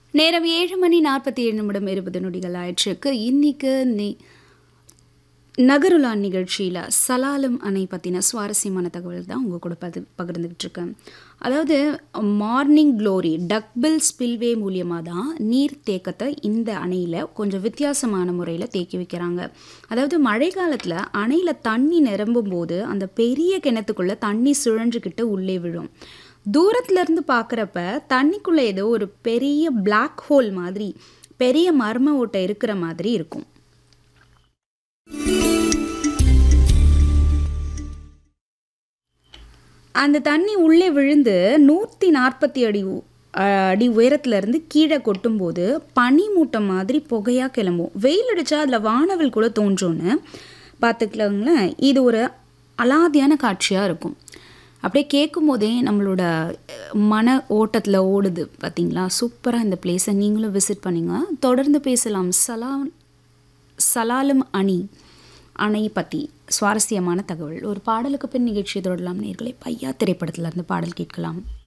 நேரம் ஏழு மணி நாற்பத்தி ஏழு நிமிடம் இருபது நொடிகள் ஆயிற்றுக்கு இன்னைக்கு நீ நகருலா நிகழ்ச்சியில் சலாலம் அணை பற்றின சுவாரஸ்யமான தகவல் தான் உங்கள் கூட பது பகிர்ந்துக்கிட்டு இருக்கேன் அதாவது மார்னிங் க்ளோரி டக்பில் ஸ்பில்வே மூலியமாக தான் நீர் தேக்கத்தை இந்த அணையில் கொஞ்சம் வித்தியாசமான முறையில் தேக்கி வைக்கிறாங்க அதாவது மழை காலத்தில் அணையில் தண்ணி நிரம்பும் போது அந்த பெரிய கிணத்துக்குள்ளே தண்ணி சுழன்றுக்கிட்டு உள்ளே விழும் தூரத்துல இருந்து பார்க்குறப்ப தண்ணிக்குள்ளே ஏதோ ஒரு பெரிய பிளாக் ஹோல் மாதிரி பெரிய மர்ம ஓட்டை இருக்கிற மாதிரி இருக்கும் அந்த தண்ணி உள்ளே விழுந்து நூற்றி நாற்பத்தி அடி உ- அடி உயரத்துல இருந்து கீழே கொட்டும்போது பனி மூட்டம் மாதிரி புகையாக கிளம்பும் வெயில் அடித்தா அதில் வானவில் கூட தோன்றும்னு பார்த்துக்கலாங்களேன் இது ஒரு அலாதியான காட்சியாக இருக்கும் அப்படியே கேட்கும் போதே நம்மளோட அஹ், மன ஓட்டத்தில் ஓடுது பார்த்தீங்களா சூப்பராக இந்த பிளேஸை நீங்களும் விசிட் பண்ணுங்க தொடர்ந்து பேசலாம் சலாம் சலாலும் அணி அணை பற்றி சுவாரஸ்யமான தகவல் ஒரு பாடலுக்கு பின் நிகழ்ச்சி தொடரலாம் நேர்களை பையா திரைப்படத்துல இருந்து பாடல் கேட்கலாம்